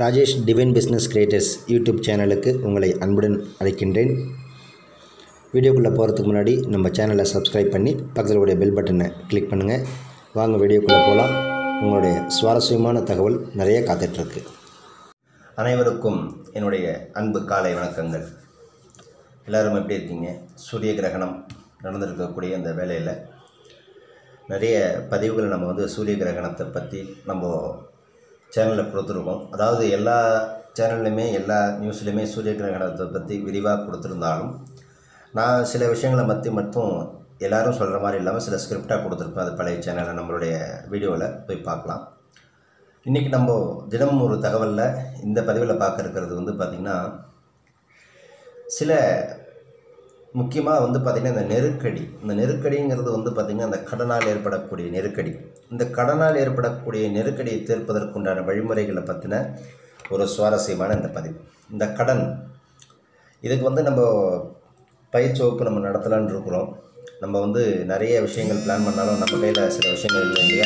Rajesh divine business creators YouTube சேனலுக்கு உங்களை அன்புடன் அழைக்கின்றேன் வீடியோக்குள்ளே போகிறதுக்கு முன்னாடி நம்ம சேனலை சப்ஸ்கிரைப் பண்ணி பக்கத்தில் உடைய பெல் பட்டனை கிளிக் பண்ணுங்கள் வாங்க வீடியோக்குள்ளே போகலாம் உங்களுடைய சுவாரஸ்யமான தகவல் நிறைய காத்துட்ருக்கு அனைவருக்கும் என்னுடைய அன்பு காலை வணக்கங்கள் எல்லாரும் எப்படி இருக்கீங்க சூரிய கிரகணம் நடந்திருக்கக்கூடிய அந்த வேலையில் நிறைய பதிவுகள் நம்ம வந்து சூரிய கிரகணத்தை பற்றி நம்ம சேனலில் கொடுத்துருக்கோம் அதாவது எல்லா சேனல்லையுமே எல்லா நியூஸ்லையுமே சூரிய கிரகணத்தை பற்றி விரிவாக கொடுத்துருந்தாலும் நான் சில விஷயங்களை பற்றி மட்டும் எல்லாரும் சொல்கிற மாதிரி இல்லாமல் சில ஸ்கிரிப்டாக கொடுத்துருப்பேன் அது பழைய சேனலில் நம்மளுடைய வீடியோவில் போய் பார்க்கலாம் இன்றைக்கி நம்ம தினமும் ஒரு தகவலில் இந்த பதிவில் பார்க்க இருக்கிறது வந்து பார்த்திங்கன்னா சில முக்கியமாக வந்து பார்த்திங்கன்னா இந்த நெருக்கடி இந்த நெருக்கடிங்கிறது வந்து பார்த்திங்கன்னா அந்த கடனால் ஏற்படக்கூடிய நெருக்கடி இந்த கடனால் ஏற்படக்கூடிய நெருக்கடியை தீர்ப்பதற்குண்டான வழிமுறைகளை பற்றின ஒரு சுவாரஸ்யமான இந்த பதிவு இந்த கடன் இதுக்கு வந்து நம்ம பயிற்சி வகுப்பு நம்ம நடத்தலான்னு இருக்கிறோம் நம்ம வந்து நிறைய விஷயங்கள் பிளான் பண்ணாலும் நம்ம கையில் சில விஷயங்கள் இல்லை இல்லையா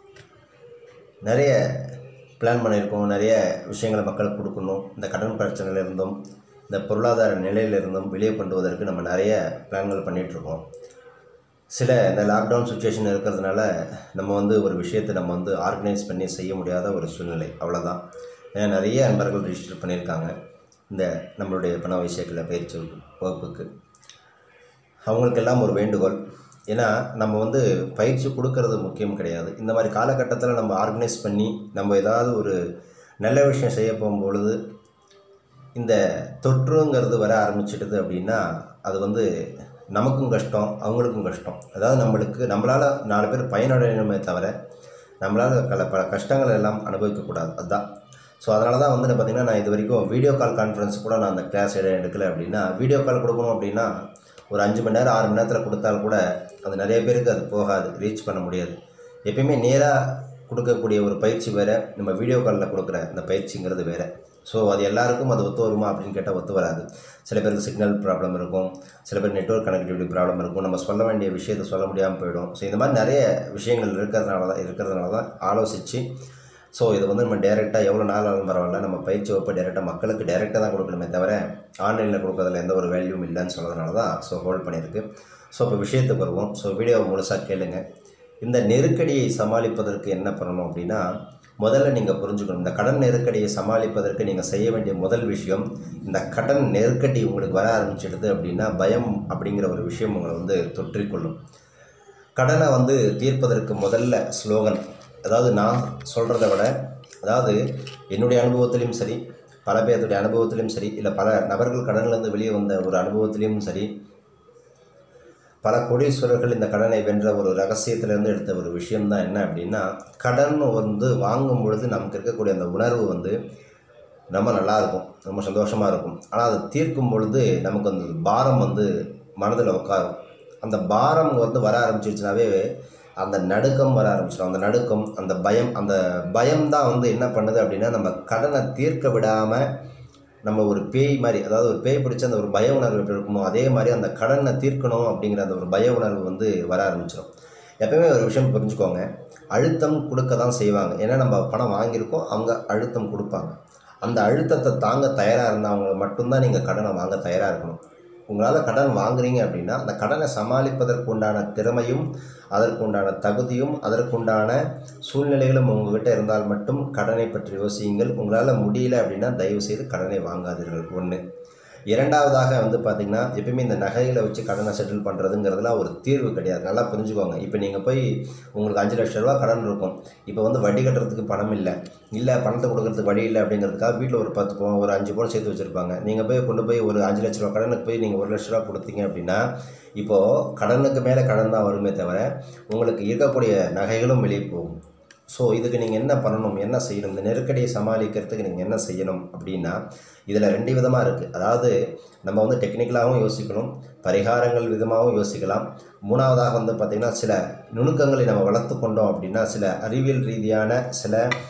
நிறைய பிளான் பண்ணியிருக்கோம் நிறைய விஷயங்களை மக்களுக்கு கொடுக்கணும் இந்த கடன் பிரச்சனையிலிருந்தும் இந்த பொருளாதார நிலையிலிருந்தும் வெளியே கொண்டு வருவதற்கு நம்ம நிறைய பிளான்கள் பண்ணிகிட்ருக்கோம் சில இந்த லாக்டவுன் சுச்சுவேஷன் இருக்கிறதுனால நம்ம வந்து ஒரு விஷயத்தை நம்ம வந்து ஆர்கனைஸ் பண்ணி செய்ய முடியாத ஒரு சூழ்நிலை அவ்வளோதான் ஏன்னா நிறைய நண்பர்கள் ரிஜிஸ்டர் பண்ணியிருக்காங்க இந்த நம்மளுடைய பண விஷயத்தில் பயிற்சி வகுப்புக்கு அவங்களுக்கெல்லாம் ஒரு வேண்டுகோள் ஏன்னா நம்ம வந்து பயிற்சி கொடுக்கறது முக்கியம் கிடையாது இந்த மாதிரி காலகட்டத்தில் நம்ம ஆர்கனைஸ் பண்ணி நம்ம ஏதாவது ஒரு நல்ல விஷயம் செய்ய போகும்பொழுது இந்த தொற்றுங்கிறது வர ஆரம்பிச்சிடுது அப்படின்னா அது வந்து நமக்கும் கஷ்டம் அவங்களுக்கும் கஷ்டம் அதாவது நம்மளுக்கு நம்மளால் நாலு பேர் பயனடையணுமே தவிர நம்மளால் பல பல கஷ்டங்கள் எல்லாம் அனுபவிக்கக்கூடாது அதுதான் ஸோ அதனால தான் வந்து பார்த்திங்கன்னா நான் இது வரைக்கும் வீடியோ கால் கான்ஃபரன்ஸ் கூட நான் அந்த கிளாஸ் எட எடுக்கலை அப்படின்னா வீடியோ கால் கொடுக்கணும் அப்படின்னா ஒரு அஞ்சு மணி நேரம் ஆறு மணி நேரத்தில் கொடுத்தால் கூட அது நிறைய பேருக்கு அது போகாது ரீச் பண்ண முடியாது எப்பயுமே நேராக கொடுக்கக்கூடிய ஒரு பயிற்சி வேறு நம்ம வீடியோ காலில் கொடுக்குற இந்த பயிற்சிங்கிறது வேறு ஸோ அது எல்லாருக்கும் அது ஒத்து வருமா அப்படின்னு கேட்டால் ஒத்து வராது சில பேருக்கு சிக்னல் ப்ராப்ளம் இருக்கும் சில பேர் நெட்ஒர்க் கனெக்டிவிட்டி ப்ராப்ளம் இருக்கும் நம்ம சொல்ல வேண்டிய விஷயத்தை சொல்ல முடியாமல் போயிடும் ஸோ இந்த மாதிரி நிறைய விஷயங்கள் இருக்கிறதுனால தான் இருக்கிறதுனால தான் ஆலோசித்து ஸோ இது வந்து நம்ம டேரெக்டாக எவ்வளோ நாள் ஆனாலும் பரவாயில்ல நம்ம பயிற்சி வகுப்பு டேரெக்டாக மக்களுக்கு டேரெக்டாக தான் கொடுக்கணுமே தவிர ஆன்லைனில் கொடுக்கறதுல எந்த ஒரு வேல்யூவும் இல்லைன்னு சொன்னதுனால தான் ஸோ ஹோல்ட் பண்ணியிருக்கு ஸோ இப்போ விஷயத்துக்கு வருவோம் ஸோ வீடியோவை முழுசாக கேளுங்க இந்த நெருக்கடியை சமாளிப்பதற்கு என்ன பண்ணணும் அப்படின்னா முதல்ல நீங்கள் புரிஞ்சுக்கணும் இந்த கடன் நெருக்கடியை சமாளிப்பதற்கு நீங்கள் செய்ய வேண்டிய முதல் விஷயம் இந்த கடன் நெருக்கடி உங்களுக்கு வர ஆரம்பிச்சிடுது அப்படின்னா பயம் அப்படிங்கிற ஒரு விஷயம் உங்களை வந்து தொற்றிக்கொள்ளும் கடனை வந்து தீர்ப்பதற்கு முதல்ல ஸ்லோகன் அதாவது நான் சொல்கிறத விட அதாவது என்னுடைய அனுபவத்திலையும் சரி பல பேர்த்துடைய அனுபவத்திலையும் சரி இல்லை பல நபர்கள் கடன்லேருந்து வெளியே வந்த ஒரு அனுபவத்திலையும் சரி பல கோடீஸ்வரர்கள் இந்த கடனை வென்ற ஒரு ரகசியத்திலேருந்து எடுத்த ஒரு விஷயம்தான் என்ன அப்படின்னா கடன் வந்து வாங்கும் பொழுது நமக்கு இருக்கக்கூடிய அந்த உணர்வு வந்து ரொம்ப நல்லாயிருக்கும் ரொம்ப சந்தோஷமாக இருக்கும் ஆனால் அதை தீர்க்கும் பொழுது நமக்கு அந்த பாரம் வந்து மனதில் உட்காரும் அந்த பாரம் வந்து வர ஆரம்பிச்சிருச்சுனாவே அந்த நடுக்கம் வர ஆரம்பிச்சிடும் அந்த நடுக்கம் அந்த பயம் அந்த பயம் தான் வந்து என்ன பண்ணுது அப்படின்னா நம்ம கடனை தீர்க்க விடாமல் நம்ம ஒரு பேய் மாதிரி அதாவது ஒரு பேய் பிடிச்ச அந்த ஒரு பய உணர்வு எப்படி இருக்குமோ அதே மாதிரி அந்த கடனை தீர்க்கணும் அப்படிங்கிற அந்த ஒரு பய உணர்வு வந்து வர ஆரம்பிச்சிடும் எப்பவுமே ஒரு விஷயம் புரிஞ்சுக்கோங்க அழுத்தம் கொடுக்க தான் செய்வாங்க ஏன்னா நம்ம பணம் வாங்கியிருக்கோம் அவங்க அழுத்தம் கொடுப்பாங்க அந்த அழுத்தத்தை தாங்க தயாராக இருந்தவங்க மட்டும்தான் நீங்கள் கடனை வாங்க தயாராக இருக்கணும் உங்களால் கடன் வாங்குறீங்க அப்படின்னா அந்த கடனை சமாளிப்பதற்கு உண்டான திறமையும் அதற்குண்டான தகுதியும் அதற்குண்டான சூழ்நிலைகளும் உங்ககிட்ட இருந்தால் மட்டும் கடனை பற்றி யோசியுங்கள் உங்களால் முடியல அப்படின்னா தயவு செய்து கடனை வாங்காதீர்கள் ஒன்று இரண்டாவதாக வந்து பார்த்திங்கன்னா எப்பயுமே இந்த நகைகளை வச்சு கடனை செட்டில் பண்ணுறதுங்கிறதுலாம் ஒரு தீர்வு கிடையாது நல்லா புரிஞ்சுக்கோங்க இப்போ நீங்கள் போய் உங்களுக்கு அஞ்சு லட்ச ரூபா கடன் இருக்கும் இப்போ வந்து வட்டி கட்டுறதுக்கு பணம் இல்லை இல்லை பணத்தை கொடுக்கறதுக்கு வழி இல்லை அப்படிங்கிறதுக்காக வீட்டில் ஒரு பத்து பவுன் ஒரு அஞ்சு பவுன் சேர்த்து வச்சுருப்பாங்க நீங்கள் போய் கொண்டு போய் ஒரு அஞ்சு லட்ச ரூபா கடனுக்கு போய் நீங்கள் ஒரு லட்ச ரூபா கொடுத்தீங்க அப்படின்னா இப்போது கடனுக்கு மேலே கடன் தான் வருமே தவிர உங்களுக்கு இருக்கக்கூடிய நகைகளும் வெளியே போகும் ஸோ இதுக்கு நீங்கள் என்ன பண்ணணும் என்ன செய்யணும் இந்த நெருக்கடியை சமாளிக்கிறதுக்கு நீங்கள் என்ன செய்யணும் அப்படின்னா இதில் ரெண்டு விதமாக இருக்குது அதாவது நம்ம வந்து டெக்னிக்கலாகவும் யோசிக்கணும் பரிகாரங்கள் விதமாகவும் யோசிக்கலாம் மூணாவதாக வந்து பார்த்திங்கன்னா சில நுணுக்கங்களை நம்ம வளர்த்து கொண்டோம் அப்படின்னா சில அறிவியல் ரீதியான சில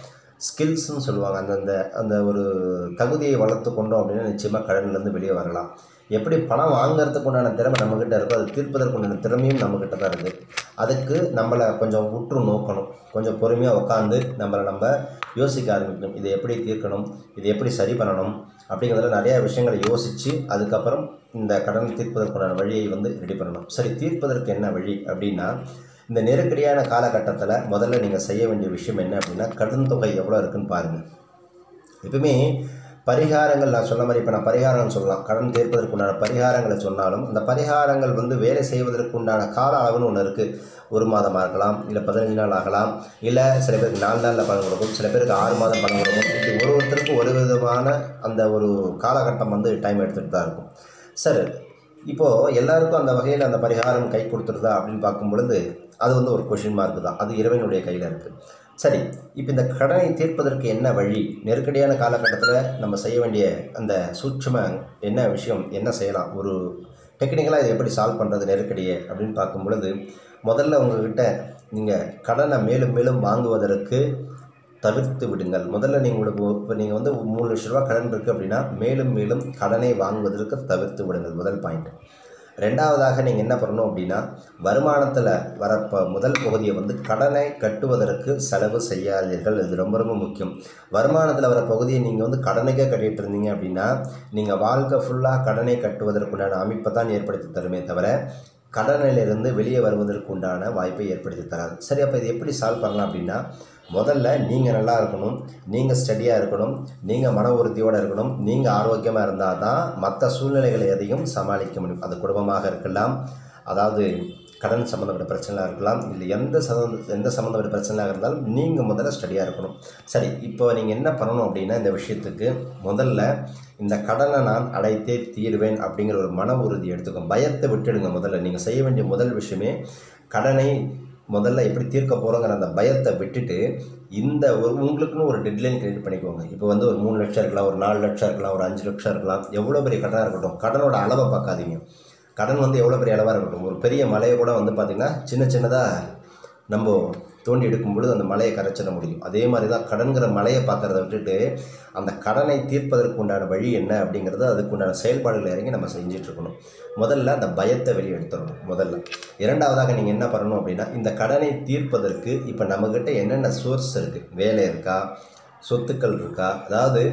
ஸ்கில்ஸ்னு சொல்லுவாங்க அந்த அந்த அந்த ஒரு தகுதியை வளர்த்து கொண்டோம் அப்படின்னா நிச்சயமாக கடன்லேருந்து வெளியே வரலாம் எப்படி பணம் வாங்குறதுக்கு உண்டான திறமை நம்மக்கிட்ட இருக்கோ அது தீர்ப்பதற்கு உண்டான திறமையும் நம்மக்கிட்ட தான் இருக்குது அதுக்கு நம்மளை கொஞ்சம் உற்று நோக்கணும் கொஞ்சம் பொறுமையாக உட்காந்து நம்மளை நம்ம யோசிக்க ஆரம்பிக்கணும் இதை எப்படி தீர்க்கணும் இதை எப்படி சரி பண்ணணும் அப்படிங்கிறதுல நிறைய விஷயங்களை யோசித்து அதுக்கப்புறம் இந்த கடன் தீர்ப்பதற்குண்டான வழியை வந்து ரெடி பண்ணணும் சரி தீர்ப்பதற்கு என்ன வழி அப்படின்னா இந்த நெருக்கடியான காலகட்டத்தில் முதல்ல நீங்கள் செய்ய வேண்டிய விஷயம் என்ன அப்படின்னா கடன் தொகை எவ்வளோ இருக்குன்னு பாருங்கள் எப்பவுமே பரிகாரங்கள் நான் சொன்ன மாதிரி இப்போ நான் பரிகாரம் சொல்லலாம் கடன் தீர்ப்பதற்கு உண்டான பரிகாரங்களை சொன்னாலும் அந்த பரிகாரங்கள் வந்து வேலை செய்வதற்கு உண்டான கால அளவுன்னு ஒன்று இருக்குது ஒரு மாதமாக இருக்கலாம் இல்லை பதினஞ்சு நாள் ஆகலாம் இல்லை சில பேருக்கு நாலு நாளில் பணம் கொடுக்கும் சில பேருக்கு ஆறு மாதம் பணம் கொடுக்கும் இப்படி ஒரு ஒருத்தருக்கும் ஒரு விதமான அந்த ஒரு காலகட்டம் வந்து டைம் எடுத்துகிட்டு தான் இருக்கும் சரி இப்போது எல்லாருக்கும் அந்த வகையில் அந்த பரிகாரம் கை கொடுத்துருதா அப்படின்னு பார்க்கும் பொழுது அது வந்து ஒரு கொஷின் மார்க் தான் அது இறைவனுடைய கையில் இருக்குது சரி இப்போ இந்த கடனை தீர்ப்பதற்கு என்ன வழி நெருக்கடியான காலகட்டத்தில் நம்ம செய்ய வேண்டிய அந்த சூட்சும என்ன விஷயம் என்ன செய்யலாம் ஒரு டெக்னிக்கலாக இதை எப்படி சால்வ் பண்ணுறது நெருக்கடியை அப்படின்னு பார்க்கும் பொழுது முதல்ல உங்ககிட்ட நீங்கள் கடனை மேலும் மேலும் வாங்குவதற்கு தவிர்த்து விடுங்கள் முதல்ல நீங்கள் உங்களுக்கு இப்போ நீங்கள் வந்து மூணு லட்ச ரூபா கடன் இருக்குது அப்படின்னா மேலும் மேலும் கடனை வாங்குவதற்கு தவிர்த்து விடுங்கள் முதல் பாயிண்ட் ரெண்டாவதாக நீங்கள் என்ன பண்ணணும் அப்படின்னா வருமானத்தில் வர ப முதல் பகுதியை வந்து கடனை கட்டுவதற்கு செலவு செய்யாதீர்கள் இது ரொம்ப ரொம்ப முக்கியம் வருமானத்தில் வர பகுதியை நீங்கள் வந்து கடனுக்கே கட்டிகிட்டு இருந்தீங்க அப்படின்னா நீங்கள் வாழ்க்கை ஃபுல்லாக கடனை கட்டுவதற்குண்டான அமைப்பை தான் ஏற்படுத்தி தருமே தவிர கடனிலிருந்து வெளியே வருவதற்கு உண்டான வாய்ப்பை ஏற்படுத்தி தராது சரி அப்போ இது எப்படி சால்வ் பண்ணலாம் அப்படின்னா முதல்ல நீங்கள் நல்லா இருக்கணும் நீங்கள் ஸ்டடியாக இருக்கணும் நீங்கள் மன உறுதியோடு இருக்கணும் நீங்கள் ஆரோக்கியமாக இருந்தால் தான் மற்ற சூழ்நிலைகளை எதையும் சமாளிக்க முடியும் அது குடும்பமாக இருக்கலாம் அதாவது கடன் சம்மந்தப்பட்ட பிரச்சனையாக இருக்கலாம் இல்லை எந்த சம்மந்த எந்த சம்மந்தப்பட்ட பிரச்சனையாக இருந்தாலும் நீங்கள் முதல்ல ஸ்டடியாக இருக்கணும் சரி இப்போ நீங்கள் என்ன பண்ணணும் அப்படின்னா இந்த விஷயத்துக்கு முதல்ல இந்த கடனை நான் அடைத்தே தீருவேன் அப்படிங்கிற ஒரு மன உறுதி எடுத்துக்கோங்க பயத்தை விட்டுடுங்க முதல்ல நீங்கள் செய்ய வேண்டிய முதல் விஷயமே கடனை முதல்ல எப்படி தீர்க்க போகிறோங்கிற அந்த பயத்தை விட்டுட்டு இந்த ஒரு உங்களுக்குன்னு ஒரு டெட்லைன் கிரியேட் பண்ணிக்கோங்க இப்போ வந்து ஒரு மூணு லட்சம் இருக்கலாம் ஒரு நாலு லட்சம் இருக்கலாம் ஒரு அஞ்சு லட்சம் இருக்கலாம் எவ்வளோ பெரிய கடனாக இருக்கட்டும் கடனோட அளவை பார்க்காதீங்க கடன் வந்து எவ்வளோ பெரிய அளவாக இருக்கட்டும் ஒரு பெரிய மலையை கூட வந்து பார்த்திங்கன்னா சின்ன சின்னதாக நம்ம தோண்டி எடுக்கும் பொழுது அந்த மலையை கரைச்சிட முடியும் அதே மாதிரி தான் கடன்கிற மலையை பார்க்குறத விட்டுட்டு அந்த கடனை தீர்ப்பதற்கு உண்டான வழி என்ன அப்படிங்கிறது அதுக்கு உண்டான செயல்பாடுகளை இறங்கி நம்ம செஞ்சுட்டு இருக்கணும் முதல்ல அந்த பயத்தை வெளியே எடுத்துடணும் முதல்ல இரண்டாவதாக நீங்கள் என்ன பண்ணணும் அப்படின்னா இந்த கடனை தீர்ப்பதற்கு இப்போ நம்மக்கிட்ட என்னென்ன சோர்ஸ் இருக்குது வேலை இருக்கா சொத்துக்கள் இருக்கா அதாவது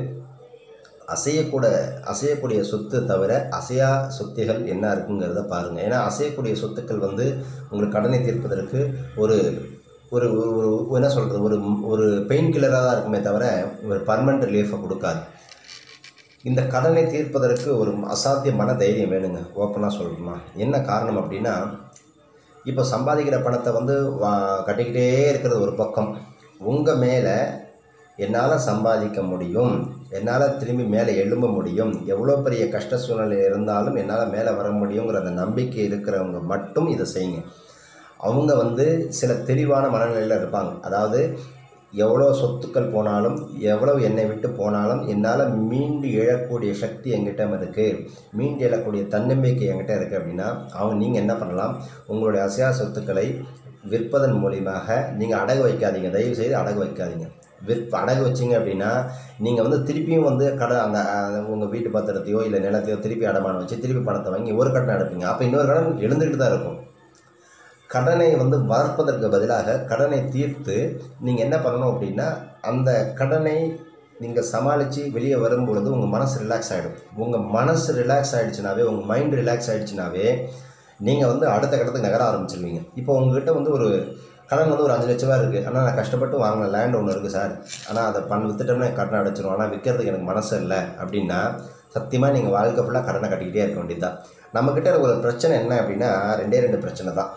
அசையக்கூட அசையக்கூடிய சொத்து தவிர அசையா சொத்துகள் என்ன இருக்குங்கிறத பாருங்கள் ஏன்னா அசையக்கூடிய சொத்துக்கள் வந்து உங்களுக்கு கடனை தீர்ப்பதற்கு ஒரு ஒரு ஒரு ஒரு என்ன சொல்கிறது ஒரு ஒரு பெயின் கில்லராக தான் இருக்குமே தவிர ஒரு பர்மனண்ட் ரிலீஃபை கொடுக்காது இந்த கடனை தீர்ப்பதற்கு ஒரு அசாத்திய மன தைரியம் வேணுங்க ஓப்பனாக சொல்லணுமா என்ன காரணம் அப்படின்னா இப்போ சம்பாதிக்கிற பணத்தை வந்து வா கட்டிக்கிட்டே இருக்கிறது ஒரு பக்கம் உங்கள் மேலே என்னால் சம்பாதிக்க முடியும் என்னால் திரும்பி மேலே எழும்ப முடியும் எவ்வளோ பெரிய கஷ்ட சூழ்நிலை இருந்தாலும் என்னால் மேலே வர முடியுங்கிற அந்த நம்பிக்கை இருக்கிறவங்க மட்டும் இதை செய்யுங்க அவங்க வந்து சில தெளிவான மனநிலையில் இருப்பாங்க அதாவது எவ்வளோ சொத்துக்கள் போனாலும் எவ்வளோ என்னை விட்டு போனாலும் என்னால் மீண்டு எழக்கூடிய சக்தி எங்கிட்ட இருக்குது மீண்டு எழக்கூடிய தன்னம்பிக்கை என்கிட்ட இருக்குது அப்படின்னா அவங்க நீங்கள் என்ன பண்ணலாம் உங்களுடைய அசையா சொத்துக்களை விற்பதன் மூலியமாக நீங்கள் அடகு வைக்காதீங்க தயவு செய்து அடகு வைக்காதீங்க விற்ப அடகு வச்சிங்க அப்படின்னா நீங்கள் வந்து திருப்பியும் வந்து கடை அந்த உங்கள் வீட்டு பத்திரத்தையோ இல்லை நிலத்தையோ திருப்பி அடமானம் வச்சு திருப்பி பணத்தை வாங்கி ஒரு கடன் எடுப்பீங்க அப்போ இன்னொரு கடன் எழுந்துக்கிட்டு தான் இருக்கும் கடனை வந்து வளர்ப்பதற்கு பதிலாக கடனை தீர்த்து நீங்கள் என்ன பண்ணணும் அப்படின்னா அந்த கடனை நீங்கள் சமாளித்து வெளியே வரும் பொழுது உங்கள் மனசு ரிலாக்ஸ் ஆகிடும் உங்கள் மனசு ரிலாக்ஸ் ஆகிடுச்சுனாவே உங்கள் மைண்ட் ரிலாக்ஸ் ஆகிடுச்சுனாவே நீங்கள் வந்து அடுத்த கட்டத்துக்கு நகர ஆரம்பிச்சிருவீங்க இப்போ உங்ககிட்ட வந்து ஒரு கடன் வந்து ஒரு அஞ்சு லட்ச ரூபா இருக்குது ஆனால் நான் கஷ்டப்பட்டு வாங்கின லேண்ட் ஒன்று இருக்குது சார் ஆனால் அதை பண்ண வித்துட்டோம்னா கடன் அடைச்சிரும் ஆனால் விற்கிறதுக்கு எனக்கு மனசு இல்லை அப்படின்னா சத்தியமாக நீங்கள் வாழ்க்கை ஃபுல்லாக கடனை கட்டிக்கிட்டே இருக்க வேண்டியது தான் நம்மக்கிட்ட ஒரு பிரச்சனை என்ன அப்படின்னா ரெண்டே ரெண்டு பிரச்சனை தான்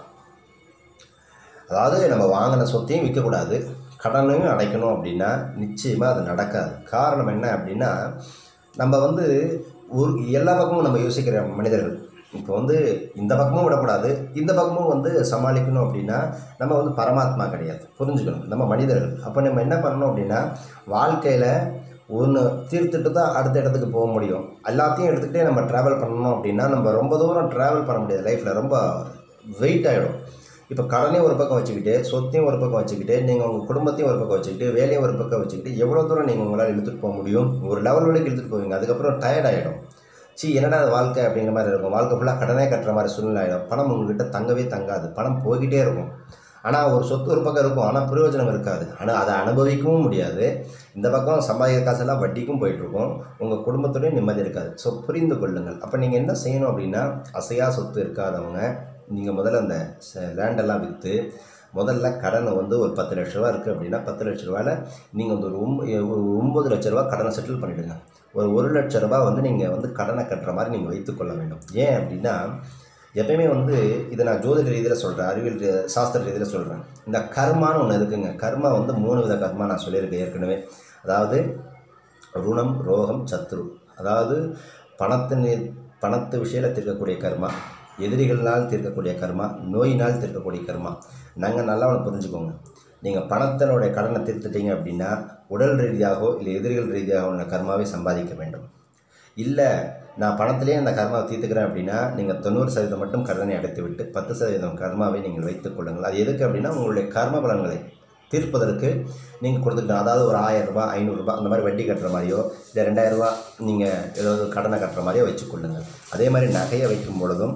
அதாவது நம்ம வாங்கின சொத்தையும் விற்கக்கூடாது கடனையும் அடைக்கணும் அப்படின்னா நிச்சயமாக அது நடக்காது காரணம் என்ன அப்படின்னா நம்ம வந்து ஒரு எல்லா பக்கமும் நம்ம யோசிக்கிற மனிதர்கள் இப்போ வந்து இந்த பக்கமும் விடக்கூடாது இந்த பக்கமும் வந்து சமாளிக்கணும் அப்படின்னா நம்ம வந்து பரமாத்மா கிடையாது புரிஞ்சுக்கணும் நம்ம மனிதர்கள் அப்போ நம்ம என்ன பண்ணணும் அப்படின்னா வாழ்க்கையில் ஒன்று தீர்த்துட்டு தான் அடுத்த இடத்துக்கு போக முடியும் எல்லாத்தையும் எடுத்துக்கிட்டே நம்ம ட்ராவல் பண்ணணும் அப்படின்னா நம்ம ரொம்ப தூரம் ட்ராவல் பண்ண முடியாது லைஃப்பில் ரொம்ப வெயிட் ஆகிடும் இப்போ கடனையும் ஒரு பக்கம் வச்சுக்கிட்டு சொத்தையும் ஒரு பக்கம் வச்சுக்கிட்டு நீங்கள் உங்கள் குடும்பத்தையும் ஒரு பக்கம் வச்சுக்கிட்டு வேலையும் ஒரு பக்கம் வச்சுக்கிட்டு எவ்வளோ தூரம் நீங்கள் உங்களால் இழுத்துட்டு போக முடியும் ஒரு லெவல் வரைக்கும் இழுத்துட்டு போவீங்க அதுக்கப்புறம் டயர்ட் ஆகிடும் சி என்னடா அது வாழ்க்கை அப்படிங்கிற மாதிரி இருக்கும் வாழ்க்கை ஃபுல்லாக கடனே கட்டுற மாதிரி சூழ்நிலை ஆகிடும் பணம் உங்ககிட்ட தங்கவே தங்காது பணம் போய்கிட்டே இருக்கும் ஆனால் ஒரு சொத்து ஒரு பக்கம் இருக்கும் ஆனால் பிரயோஜனம் இருக்காது ஆனால் அதை அனுபவிக்கவும் முடியாது இந்த பக்கம் சம்பாதிக்கிற காசெல்லாம் வட்டிக்கும் போயிட்டுருக்கும் உங்கள் குடும்பத்தோடய நிம்மதி இருக்காது ஸோ புரிந்து கொள்ளுங்கள் அப்போ நீங்கள் என்ன செய்யணும் அப்படின்னா அசையா சொத்து இருக்காதவங்க நீங்கள் முதல்ல அந்த லேண்டெல்லாம் விற்று முதல்ல கடனை வந்து ஒரு பத்து லட்ச ரூபா இருக்குது அப்படின்னா பத்து லட்ச ரூபாயில் நீங்கள் வந்து ஒரு ஒம்ப- ஒரு ஒம்பது லட்ச ரூபா கடனை செட்டில் பண்ணிவிடுங்க ஒரு ஒரு லட்ச ரூபா வந்து நீங்கள் வந்து கடனை கட்டுற மாதிரி நீங்கள் வைத்துக்கொள்ள வேண்டும் ஏன் அப்படின்னா எப்பயுமே வந்து இதை நான் ஜோதிட ரீதியில் சொல்கிறேன் அறிவியல் ரீ- சாஸ்திர ரீதியில் சொல்கிறேன் இந்த கர்மான்னு ஒன்று இருக்குங்க கர்மா வந்து மூணு வித கர்மா நான் சொல்லியிருக்கேன் ஏற்கனவே அதாவது ருணம் ரோகம் சத்ரு அதாவது பணத்தின் பணத்து விஷயத்தில் தீர்க்கக்கூடிய கர்மா எதிரிகளால் தீர்க்கக்கூடிய கர்மா நோயினால் தீர்க்கக்கூடிய கர்மா நாங்கள் நல்லா ஒன்று புரிஞ்சுக்கோங்க நீங்கள் பணத்தினுடைய கடனை தீர்த்துட்டீங்க அப்படின்னா உடல் ரீதியாகவோ இல்லை எதிரிகள் ரீதியாக உள்ள கர்மாவை சம்பாதிக்க வேண்டும் இல்லை நான் பணத்திலே அந்த கர்மாவை தீர்த்துக்கிறேன் அப்படின்னா நீங்கள் தொண்ணூறு சதவீதம் மட்டும் கடனை அடைத்து விட்டு பத்து சதவீதம் கர்மாவை நீங்கள் வைத்துக் கொள்ளுங்கள் அது எதுக்கு அப்படின்னா உங்களுடைய கர்ம பலன்களை தீர்ப்பதற்கு நீங்கள் கொடுத்துக்கலாம் அதாவது ஒரு ஆயிரம் ரூபாய் ஐநூறுரூபா அந்த மாதிரி வட்டி கட்டுற மாதிரியோ இல்லை ரெண்டாயிரம் ரூபாய் நீங்கள் ஏதாவது கடனை கட்டுற மாதிரியோ வச்சுக்கொள்ளுங்கள் அதே மாதிரி நகையை வைக்கும் பொழுதும்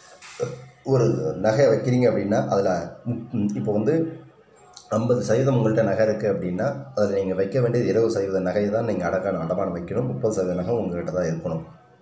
ஒரு நகை வைக்கிறீங்க அப்படின்னா அதில் இப்போ வந்து ஐம்பது சதவீதம் உங்கள்கிட்ட நகை இருக்குது அப்படின்னா அதில் நீங்கள் வைக்க வேண்டியது இருபது சதவீத நகை தான் நீங்கள் அடக்கான அடமானம் வைக்கணும் முப்பது சதவீத நகை உங்கள்கிட்ட தான் இருக்கணும்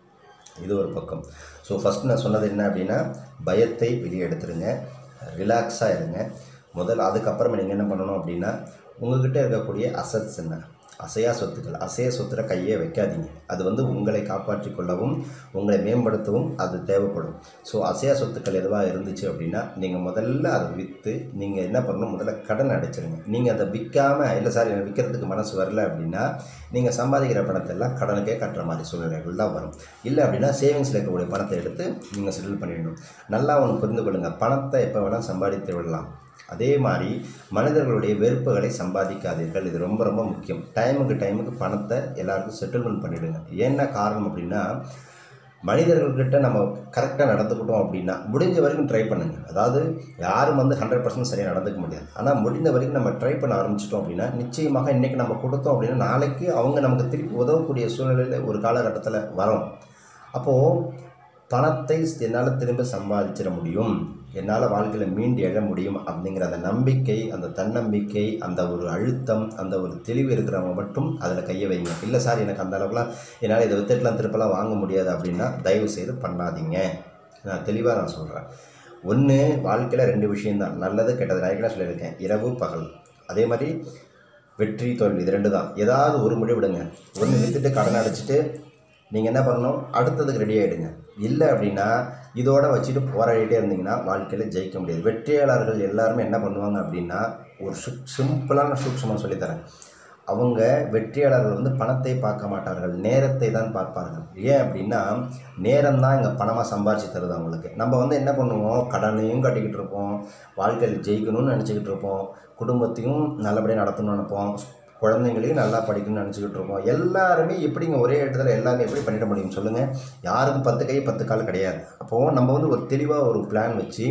இது ஒரு பக்கம் ஸோ ஃபஸ்ட் நான் சொன்னது என்ன அப்படின்னா பயத்தை வெளியே எடுத்துருங்க ரிலாக்ஸாக இருங்க முதல்ல அதுக்கப்புறமா நீங்கள் என்ன பண்ணணும் அப்படின்னா உங்ககிட்ட இருக்கக்கூடிய அசட்ஸ் என்ன அசையா சொத்துக்கள் அசைய சொத்துல கையே வைக்காதீங்க அது வந்து உங்களை காப்பாற்றிக் கொள்ளவும் உங்களை மேம்படுத்தவும் அது தேவைப்படும் ஸோ அசையா சொத்துக்கள் எதுவாக இருந்துச்சு அப்படின்னா நீங்கள் முதல்ல அதை விற்று நீங்கள் என்ன பண்ணணும் முதல்ல கடன் அடைச்சிருங்க நீங்கள் அதை விற்காம இல்லை சார் எனக்கு விற்கிறதுக்கு மனசு வரல அப்படின்னா நீங்கள் சம்பாதிக்கிற பணத்தை எல்லாம் கடனுக்கே கட்டுற மாதிரி சூழ்நிலைகள் தான் வரும் இல்லை அப்படின்னா சேவிங்ஸில் இருக்கக்கூடிய பணத்தை எடுத்து நீங்கள் செட்டில் பண்ணிடணும் நல்லா ஒன்று புரிந்து கொள்ளுங்கள் பணத்தை எப்போ வேணால் சம்பாதித்து விடலாம் அதே மாதிரி மனிதர்களுடைய வெறுப்புகளை சம்பாதிக்காதீர்கள் இது ரொம்ப ரொம்ப முக்கியம் டைமுக்கு டைமுக்கு பணத்தை எல்லாருக்கும் செட்டில்மெண்ட் பண்ணிவிடுங்க என்ன காரணம் அப்படின்னா மனிதர்கள்கிட்ட நம்ம கரெக்டாக நடந்துக்கிட்டோம் அப்படின்னா முடிஞ்ச வரைக்கும் ட்ரை பண்ணுங்க அதாவது யாரும் வந்து ஹண்ட்ரட் பர்சன்ட் சரியாக நடந்துக்க முடியாது ஆனால் முடிந்த வரைக்கும் நம்ம ட்ரை பண்ண ஆரம்பிச்சிட்டோம் அப்படின்னா நிச்சயமாக இன்றைக்கி நம்ம கொடுத்தோம் அப்படின்னா நாளைக்கு அவங்க நமக்கு திருப்பி உதவக்கூடிய சூழ்நிலையில் ஒரு காலகட்டத்தில் வரும் அப்போது பணத்தை என்னால் திரும்ப சம்பாதிச்சிட முடியும் என்னால் வாழ்க்கையில் மீண்டு எழ முடியும் அப்படிங்கிற அந்த நம்பிக்கை அந்த தன்னம்பிக்கை அந்த ஒரு அழுத்தம் அந்த ஒரு தெளிவு இருக்கிறவங்க மட்டும் அதில் கையை வைங்க இல்லை சார் எனக்கு அந்த அளவுக்குலாம் என்னால் இதை வித்துட்டுலாம் திருப்பலாம் வாங்க முடியாது அப்படின்னா தயவு செய்து பண்ணாதீங்க நான் தெளிவாக நான் சொல்கிறேன் ஒன்று வாழ்க்கையில் ரெண்டு விஷயம்தான் நல்லது கெட்டது நான் ஏற்கனவே சொல்லியிருக்கேன் இரவு பகல் அதே மாதிரி வெற்றி தோல்வி இது ரெண்டு தான் ஏதாவது ஒரு முடிவெடுங்க ஒன்று விற்றுட்டு கடன் அடைச்சிட்டு நீங்கள் என்ன பண்ணணும் அடுத்ததுக்கு ரெடி ஆகிடுங்க இல்லை அப்படின்னா இதோட வச்சுட்டு போராடிட்டே இருந்தீங்கன்னா வாழ்க்கையில் ஜெயிக்க முடியாது வெற்றியாளர்கள் எல்லாருமே என்ன பண்ணுவாங்க அப்படின்னா ஒரு சு சிம்பிளான சூக்ஷமாக சொல்லித்தரேன் அவங்க வெற்றியாளர்கள் வந்து பணத்தை பார்க்க மாட்டார்கள் நேரத்தை தான் பார்ப்பார்கள் ஏன் அப்படின்னா நேரம் தான் இங்கே பணமாக சம்பாரிச்சு தருது அவங்களுக்கு நம்ம வந்து என்ன பண்ணுவோம் கடனையும் கட்டிக்கிட்டு இருப்போம் வாழ்க்கையில் ஜெயிக்கணும்னு நினச்சிக்கிட்டு இருப்போம் குடும்பத்தையும் நல்லபடியாக நடத்தணும்னு நினைப்போம் குழந்தைங்களையும் நல்லா படிக்கணும்னு நினச்சிக்கிட்டு இருக்கோம் எல்லாருமே எப்படிங்க ஒரே இடத்துல எல்லாமே எப்படி பண்ணிட முடியும் சொல்லுங்கள் யாருக்கும் பத்து கை பத்து கால் கிடையாது அப்போது நம்ம வந்து ஒரு தெளிவாக ஒரு பிளான் வச்சு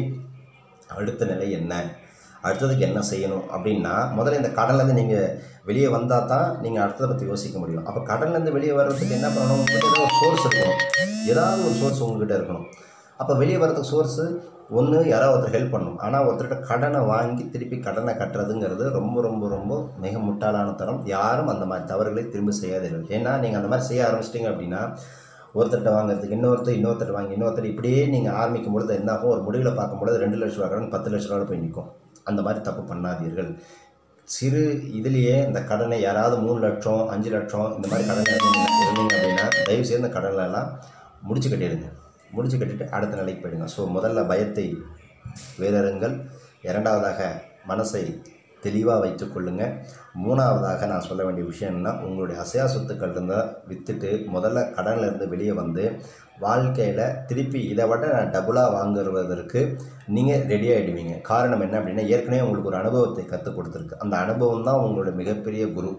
அடுத்த நிலை என்ன அடுத்ததுக்கு என்ன செய்யணும் அப்படின்னா முதல்ல இந்த கடன்லேருந்து நீங்கள் வெளியே வந்தால் தான் நீங்கள் அடுத்ததை பற்றி யோசிக்க முடியும் அப்போ கடன்லேருந்து வெளியே வர்றதுக்கு என்ன பண்ணணும் உங்களுக்கு ஏதாவது ஒரு சோர்ஸ் இருக்கணும் ஏதாவது ஒரு சோர்ஸ் உங்ககிட்ட இருக்கணும் அப்போ வெளியே வர்றதுக்கு சோர்ஸு ஒன்று யாராவது ஒருத்தர் ஹெல்ப் பண்ணணும் ஆனால் ஒருத்தர்கிட்ட கடனை வாங்கி திருப்பி கடனை கட்டுறதுங்கிறது ரொம்ப ரொம்ப ரொம்ப மிக முட்டாளான தரம் யாரும் அந்த மாதிரி தவறுகளை திரும்ப செய்யாதீர்கள் ஏன்னா நீங்கள் அந்த மாதிரி செய்ய ஆரம்பிச்சிட்டிங்க அப்படின்னா ஒருத்தர்கிட்ட வாங்குறதுக்கு இன்னொருத்தர் இன்னொருத்தர் வாங்கி இன்னொருத்தர் இப்படியே நீங்கள் ஆரம்பிக்கும் பொழுது என்னாகும் ஒரு முடிவில் பார்க்கும்பொழுது ரெண்டு லட்ச ரூபா கடன் பத்து லட்ச ரூபாவில் போய் நிற்கும் அந்த மாதிரி தப்பு பண்ணாதீர்கள் சிறு இதுலேயே இந்த கடனை யாராவது மூணு லட்சம் அஞ்சு லட்சம் இந்த மாதிரி கடன் இருந்தீங்க அப்படின்னா தயவு செய்து இந்த கடன்ல எல்லாம் முடிச்சு கட்டிடுங்க முடிச்சு கட்டிட்டு அடுத்த நிலைக்கு போயிடுங்க ஸோ முதல்ல பயத்தை வேறறுங்கள் இரண்டாவதாக மனசை தெளிவாக வைத்துக்கொள்ளுங்க மூணாவதாக நான் சொல்ல வேண்டிய விஷயம் என்ன உங்களுடைய அசையா சொத்துக்கள் இருந்தால் விற்றுட்டு முதல்ல கடன்ல இருந்து வெளியே வந்து வாழ்க்கையில் திருப்பி இதை விட நான் டபுளாக வாங்குவதற்கு நீங்கள் ரெடி ஆகிடுவீங்க காரணம் என்ன அப்படின்னா ஏற்கனவே உங்களுக்கு ஒரு அனுபவத்தை கற்றுக் கொடுத்துருக்கு அந்த அனுபவம் தான் உங்களோட மிகப்பெரிய குரு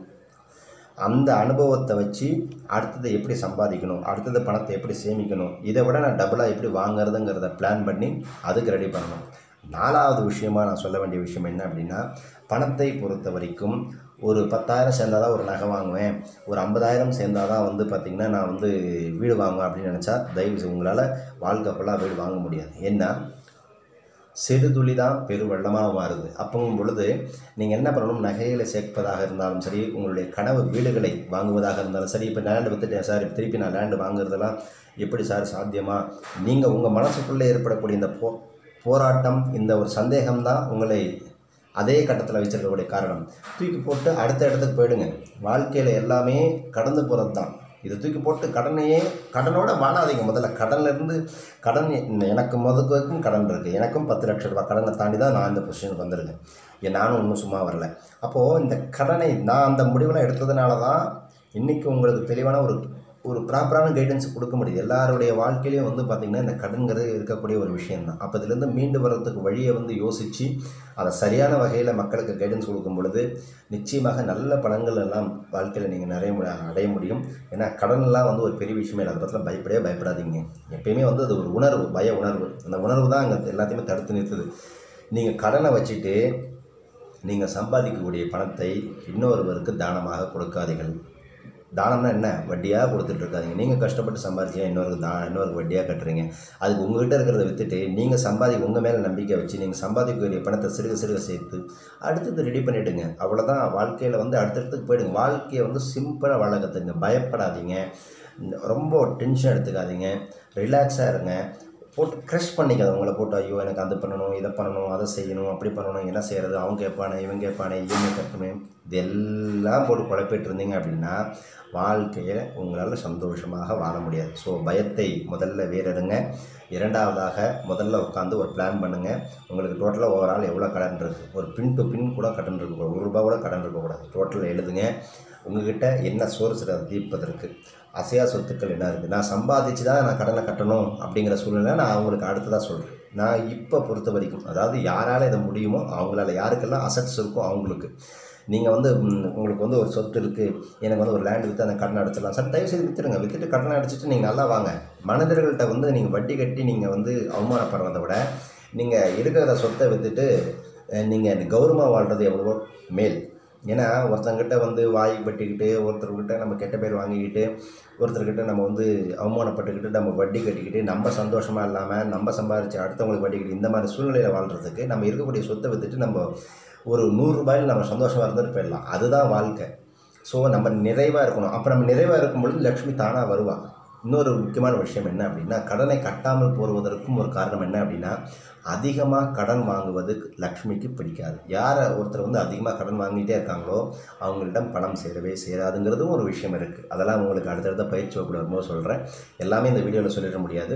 அந்த அனுபவத்தை வச்சு அடுத்தது எப்படி சம்பாதிக்கணும் அடுத்தது பணத்தை எப்படி சேமிக்கணும் இதை விட நான் டபுளாக எப்படி வாங்குறதுங்கிறத பிளான் பண்ணி அதுக்கு ரெடி பண்ணணும் நாலாவது விஷயமா நான் சொல்ல வேண்டிய விஷயம் என்ன அப்படின்னா பணத்தை பொறுத்த வரைக்கும் ஒரு பத்தாயிரம் சேர்ந்தால் தான் ஒரு நகை வாங்குவேன் ஒரு ஐம்பதாயிரம் சேர்ந்தால் தான் வந்து பார்த்திங்கன்னா நான் வந்து வீடு வாங்குவேன் அப்படின்னு நினச்சா தயவு செய்து உங்களால் வாழ்க்கை ஃபுல்லாக வீடு வாங்க முடியாது ஏன்னா சிறுதுளி தான் பெருவெள்ளமாக மாறுது அப்போங்கும் பொழுது நீங்கள் என்ன பண்ணணும் நகைகளை சேர்ப்பதாக இருந்தாலும் சரி உங்களுடைய கனவு வீடுகளை வாங்குவதாக இருந்தாலும் சரி இப்போ லேண்டு வித்துட்டேன் சார் இப்போ திருப்பி நான் லேண்டு வாங்குறதெல்லாம் எப்படி சார் சாத்தியமா நீங்கள் உங்கள் மனசுக்குள்ளே ஏற்படக்கூடிய இந்த போ போராட்டம் இந்த ஒரு சந்தேகம் தான் உங்களை அதே கட்டத்தில் வச்சிருக்கக்கூடிய காரணம் தூக்கி போட்டு அடுத்த இடத்துக்கு போயிடுங்க வாழ்க்கையில் எல்லாமே கடந்து போகிறது தான் இதை தூக்கி போட்டு கடனையே கடனோட வாழாதீங்க முதல்ல கடன்ல இருந்து கடன் எ- எனக்கு முதற்கும் கடன் இருக்குது எனக்கும் பத்து லட்ச ரூபாய் கடனை தாண்டி தான் நான் இந்த பொசிஷனுக்கு வந்திருக்கேன் ஏன் நானும் ஒன்றும் சும்மா வரல அப்போது இந்த கடனை நான் அந்த முடிவெல்லாம் எடுத்ததுனால தான் இன்றைக்கி உங்களுக்கு தெளிவான ஒரு ஒரு ப்ராப்பரான கைடன்ஸ் கொடுக்க முடியுது எல்லாருடைய வாழ்க்கையிலையும் வந்து பார்த்திங்கன்னா இந்த கடன்கிறது இருக்கக்கூடிய ஒரு விஷயம்தான் அப்போ இதுலேருந்து மீண்டு வர்றதுக்கு வழியை வந்து யோசித்து அதை சரியான வகையில் மக்களுக்கு கைடன்ஸ் கொடுக்கும் பொழுது நிச்சயமாக நல்ல பலன்கள் எல்லாம் வாழ்க்கையில் நீங்கள் நிறைய மு- அடைய முடியும் ஏன்னா கடன்லாம் வந்து ஒரு பெரிய விஷயமே இல்லை அதை பற்றிலாம் பயப்படவே பயப்படாதீங்க எப்பயுமே வந்து அது ஒரு உணர்வு பய உணர்வு அந்த உணர்வு தான் அங்கே எல்லாத்தையுமே தடுத்து நிறுத்துது நீங்கள் கடனை வச்சுட்டு நீங்கள் சம்பாதிக்கக்கூடிய பணத்தை இன்னொருவருக்கு தானமாக கொடுக்காதீர்கள் தானம்னா என்ன வட்டியாக கொடுத்துட்டு இருக்காதீங்க நீங்கள் கஷ்டப்பட்டு சம்பாதிச்சா இன்னொருக்கு தா இன்னொருக்கு வட்டியாக கட்டுறீங்க அதுக்கு உங்ககிட்ட இருக்கிறத விற்றுட்டு நீங்கள் சம்பாதி உங்கள் மேலே நம்பிக்கை வச்சு நீங்கள் சம்பாதிக்கக்கூடிய பணத்தை சிறுக சிறுக சேர்த்து அடுத்தது ரெடி பண்ணிவிடுங்க அவ்வளோதான் வாழ்க்கையில் வந்து அடுத்தடுத்துக்கு போயிடுங்க வாழ்க்கையை வந்து சிம்பிளாக வாழ கற்றுங்க பயப்படாதீங்க ரொம்ப டென்ஷன் எடுத்துக்காதீங்க ரிலாக்ஸாக இருங்க போட்டு க்ரஷ் பண்ணிக்காத உங்களை போட்டு ஐயோ எனக்கு அது பண்ணணும் இதை பண்ணணும் அதை செய்யணும் அப்படி பண்ணணும் என்ன செய்கிறது அவங்க கேட்பானே இவன் கேட்பானே இவங்க கட்டணும் இதெல்லாம் போட்டு குழப்பிட்டு இருந்தீங்க அப்படின்னா வாழ்க்கையை உங்களால் சந்தோஷமாக வாழ முடியாது ஸோ பயத்தை முதல்ல வேறெடுங்க இரண்டாவதாக முதல்ல உட்காந்து ஒரு பிளான் பண்ணுங்கள் உங்களுக்கு டோட்டலாக ஓவரால் எவ்வளோ கடன் இருக்குது ஒரு பின் டு பின் கூட கடன் இருக்கக்கூடாது ஒரு ரூபா கூட கடன் இருக்கக்கூடாது டோட்டலில் எழுதுங்க உங்ககிட்ட என்ன சோர்ஸ் தீர்ப்பதற்கு அசையா சொத்துக்கள் என்ன இருக்குது நான் சம்பாதிச்சு தான் நான் கடனை கட்டணும் அப்படிங்கிற சூழ்நிலை நான் அவங்களுக்கு அடுத்ததாக சொல்கிறேன் நான் இப்போ பொறுத்த வரைக்கும் அதாவது யாரால் இதை முடியுமோ அவங்களால யாருக்கெல்லாம் அசட்ஸ் இருக்கோ அவங்களுக்கு நீங்கள் வந்து ம், உங்களுக்கு வந்து ஒரு சொத்து இருக்குது எனக்கு வந்து ஒரு லேண்ட் விற்று அந்த கடனை அடைச்சிடலாம் சார் தயவு செய்து விற்றுருங்க விற்றுட்டு கடனை அடைச்சிட்டு நீங்கள் நல்லா வாங்க மனிதர்கள்ட்ட வந்து நீங்கள் வட்டி கட்டி நீங்கள் வந்து அவமானப்படுறதை விட நீங்கள் இருக்கிற சொத்தை விற்றுட்டு நீங்கள் கௌரவமாக வாழ்கிறது எவ்வளவோ மேல் ஏன்னா ஒருத்தங்கிட்ட வந்து வாய் பட்டிக்கிட்டு ஒருத்தர்கிட்ட நம்ம கெட்ட பேர் வாங்கிக்கிட்டு ஒருத்தர்கிட்ட நம்ம வந்து அவமானப்பட்டுக்கிட்டு நம்ம வட்டி கட்டிக்கிட்டு நம்ம சந்தோஷமாக இல்லாமல் நம்ம சம்பாதிச்சு அடுத்தவங்களுக்கு வட்டி கட்டி இந்த மாதிரி சூழ்நிலையில் வாழ்கிறதுக்கு நம்ம இருக்கக்கூடிய சொத்தை விற்றுட்டு நம்ம ஒரு நூறுரூபாயில் நம்ம சந்தோஷமாக இருந்துட்டு போயிடலாம் அதுதான் வாழ்க்கை ஸோ நம்ம நிறைவாக இருக்கணும் அப்போ நம்ம நிறைவாக இருக்கும் பொழுது லக்ஷ்மி தானாக வருவா இன்னொரு முக்கியமான விஷயம் என்ன அப்படின்னா கடனை கட்டாமல் போடுவதற்கும் ஒரு காரணம் என்ன அப்படின்னா அதிகமாக கடன் வாங்குவது லக்ஷ்மிக்கு பிடிக்காது யாரை ஒருத்தர் வந்து அதிகமாக கடன் வாங்கிட்டே இருக்காங்களோ அவங்களிடம் பணம் சேரவே சேராதுங்கிறதும் ஒரு விஷயம் இருக்குது அதெல்லாம் உங்களுக்கு அடுத்தடுத்த பயிற்சி வகுப்புல வரும்போது சொல்கிறேன் எல்லாமே இந்த வீடியோவில் சொல்லிட முடியாது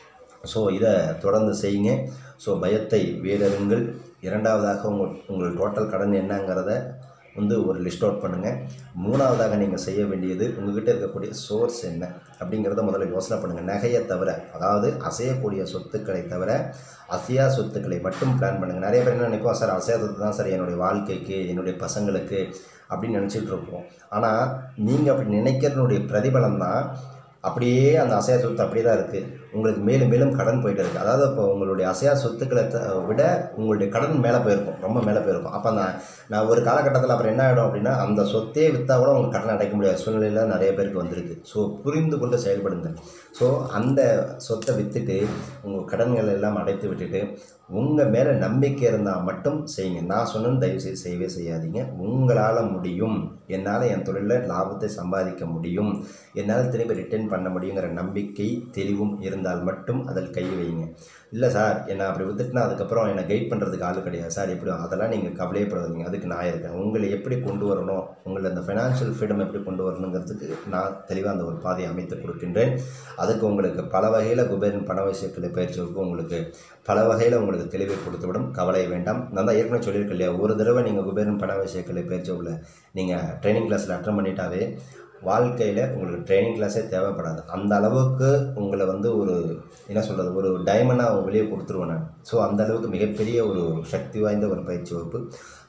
ஸோ இதை தொடர்ந்து செய்யுங்க ஸோ பயத்தை வேறறுங்கள் இரண்டாவதாக உங்கள் உங்கள் டோட்டல் கடன் என்னங்கிறத வந்து ஒரு லிஸ்ட் அவுட் பண்ணுங்கள் மூணாவதாக நீங்கள் செய்ய வேண்டியது உங்ககிட்ட இருக்கக்கூடிய சோர்ஸ் என்ன அப்படிங்கிறத முதல்ல யோசனை பண்ணுங்கள் நகையை தவிர அதாவது அசையக்கூடிய சொத்துக்களை தவிர அசையா சொத்துக்களை மட்டும் பிளான் பண்ணுங்கள் நிறைய பேர் என்ன நினைப்போம் சார் அசையா சொத்து தான் சார் என்னுடைய வாழ்க்கைக்கு என்னுடைய பசங்களுக்கு அப்படின்னு நினச்சிட்டு இருப்போம் ஆனால் நீங்கள் அப்படி நினைக்கிறதுனுடைய பிரதிபலன் தான் அப்படியே அந்த அசையா சொத்து அப்படியே தான் இருக்குது உங்களுக்கு மேலும் மேலும் கடன் போயிட்டு இருக்குது அதாவது இப்போ உங்களுடைய அசையா சொத்துக்களை த- விட உங்களுடைய கடன் மேலே போயிருக்கும் ரொம்ப மேலே போயிருக்கும் அப்போ நான் நான் ஒரு காலகட்டத்தில் அப்புறம் என்ன ஆகிடும் அப்படின்னா அந்த சொத்தே விற்றா கூட உங்கள் கடன் அடைக்க முடியாத சூழ்நிலையில் நிறைய பேருக்கு வந்திருக்கு ஸோ புரிந்து கொண்டு செயல்படுங்க ஸோ அந்த சொத்தை விற்றுட்டு உங்கள் கடன்கள் எல்லாம் அடைத்து விட்டுட்டு உங்கள் மேலே நம்பிக்கை இருந்தால் மட்டும் செய்யுங்க நான் சொன்னேன்னு தயவு செய்து செய்யவே செய்யாதீங்க உங்களால் முடியும் என்னால் என் தொழிலில் லாபத்தை சம்பாதிக்க முடியும் என்னால் திரும்பி ரிட்டர்ன் பண்ண முடியுங்கிற நம்பிக்கை தெளிவும் இருந்தால் மட்டும் அதில் கை வைங்க இல்லை சார் என்னை அப்படி வித்துட்டுனா அதுக்கப்புறம் என்னை கைட் பண்ணுறதுக்கு ஆள் கிடையாது சார் எப்படி அதெல்லாம் நீங்கள் கவலையப்படாதீங்க அதுக்கு நான் இருக்கேன் உங்களை எப்படி கொண்டு வரணும் உங்களை அந்த ஃபைனான்ஷியல் ஃப்ரீடம் எப்படி கொண்டு வரணுங்கிறதுக்கு நான் தெளிவாக அந்த ஒரு பாதையை அமைத்து கொடுக்கின்றேன் அதுக்கு உங்களுக்கு பல வகையில் குபேரன் பண விஷயத்தில் பயிற்சி வகுப்பு உங்களுக்கு பல வகையில் உங்களுக்கு தெளிவை கொடுத்துவிடும் கவலை வேண்டாம் நான் தான் ஏற்கனவே சொல்லியிருக்கேன் இல்லையா ஒரு தடவை நீங்கள் குபேரன் பண விஷயத்தில் பயிற்சி வகுப்பில் நீங்கள் ட்ரைனிங் கிளாஸில் அட்டன் பண்ணிட்டாவே வாழ்க்கையில் உங்களுக்கு ட்ரைனிங் கிளாஸே தேவைப்படாது அந்த அளவுக்கு உங்களை வந்து ஒரு என்ன சொல்கிறது ஒரு டைமண்டாக வெளியே கொடுத்துருவேன் நான் ஸோ அந்த அளவுக்கு மிகப்பெரிய ஒரு சக்தி வாய்ந்த ஒரு பயிற்சி வகுப்பு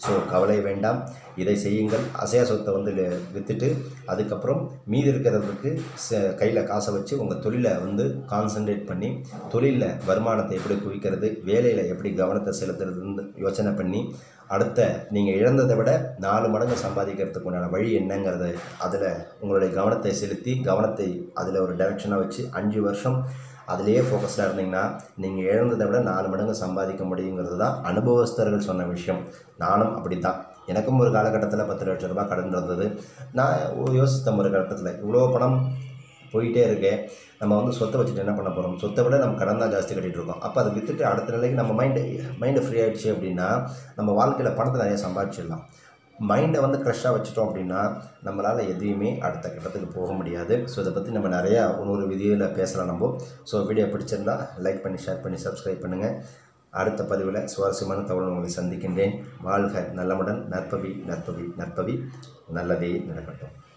ஸோ கவலை வேண்டாம் இதை செய்யுங்கள் அசையா சொத்தை வந்து விற்றுட்டு அதுக்கப்புறம் மீதி இருக்கிறதுக்கு கையில் காசை வச்சு உங்கள் தொழிலை வந்து கான்சன்ட்ரேட் பண்ணி தொழிலில் வருமானத்தை எப்படி குவிக்கிறது வேலையில் எப்படி கவனத்தை செலுத்துறதுன்னு யோசனை பண்ணி அடுத்த நீங்கள் இழந்ததை விட நாலு மடங்கு சம்பாதிக்கிறதுக்கு உண்டான வழி என்னங்கிறத அதில் உங்களுடைய கவனத்தை செலுத்தி கவனத்தை அதில் ஒரு டைரெக்ஷனாக வச்சு அஞ்சு வருஷம் அதிலேயே ஃபோக்கஸ்டாக இருந்தீங்கன்னா நீங்கள் இழந்ததை விட நாலு மடங்கு சம்பாதிக்க முடியுங்கிறது தான் அனுபவஸ்தர்கள் சொன்ன விஷயம் நானும் அப்படி தான் எனக்கும் ஒரு காலகட்டத்தில் பத்து லட்ச ரூபாய் கடன் இருந்தது நான் யோசித்தேன் ஒரு கட்டத்தில் இவ்வளோ பணம் போயிட்டே இருக்கே நம்ம வந்து சொத்தை வச்சுட்டு என்ன பண்ண போகிறோம் சொத்தை விட நம்ம கடன் தான் ஜாஸ்தி கட்டிகிட்டு இருக்கோம் அப்போ அதை விற்றுட்டு அடுத்த நிலைக்கு நம்ம மைண்டு மைண்டு ஃப்ரீ ஆயிடுச்சு அப்படின்னா நம்ம வாழ்க்கையில் பணத்தை நிறைய சம்பாதிச்சிடலாம் மைண்டை வந்து ஃப்ரெஷ்ஷாக வச்சுட்டோம் அப்படின்னா நம்மளால் எதையுமே அடுத்த கட்டத்துக்கு போக முடியாது ஸோ இதை பற்றி நம்ம நிறையா இன்னொரு விதியில் பேசலாம் நம்ம ஸோ வீடியோ பிடிச்சிருந்தா லைக் பண்ணி ஷேர் பண்ணி சப்ஸ்கிரைப் பண்ணுங்கள் அடுத்த பதிவில் சுவாரஸ்யமான தகவல் உங்களை சந்திக்கின்றேன் வாழ்க நலமுடன் நற்பவி நற்பவி நற்பவி நல்லதே நடக்கட்டும்